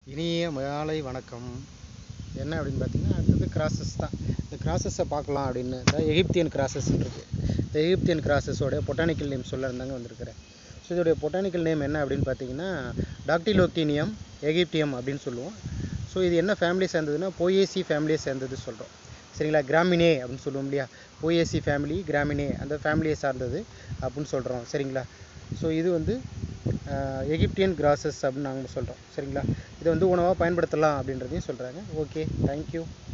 இனிய மாலை வணக்கம் என்ன அப்படின்னு பார்த்தீங்கன்னா அடுத்தது கிராசஸ் தான் இந்த கிராசஸை பார்க்கலாம் அப்படின்னு அதாவது எகிப்தியன் கிராசஸ் இருக்குது இந்த எகிப்தியன் கிராசஸோட பொட்டானிக்கல் நேம் சொல்ல இருந்தாங்க வந்திருக்கிறேன் ஸோ இதோடைய பொட்டானிக்கல் நேம் என்ன அப்படின்னு பார்த்தீங்கன்னா டாக்டிலோக்டீனியம் எகிப்தியம் அப்படின்னு சொல்லுவோம் ஸோ இது என்ன ஃபேமிலி சேர்ந்ததுன்னா போயேசி ஃபேமிலியை சேர்ந்தது சொல்கிறோம் சரிங்களா கிராமினே அப்படின்னு சொல்லுவோம் இல்லையா போயேசி ஃபேமிலி கிராமினே அந்த ஃபேமிலியை சார்ந்தது அப்படின்னு சொல்கிறோம் சரிங்களா ஸோ இது வந்து ஆஹ், எகிப்தியன் கிராசஸ் அப்படின்னு நாங்கள் சொல்கிறோம் சரிங்களா இதை வந்து உணவாக பயன்படுத்தலாம் அப்படின்றதையும் சொல்கிறாங்க ஓகே தேங்க்யூ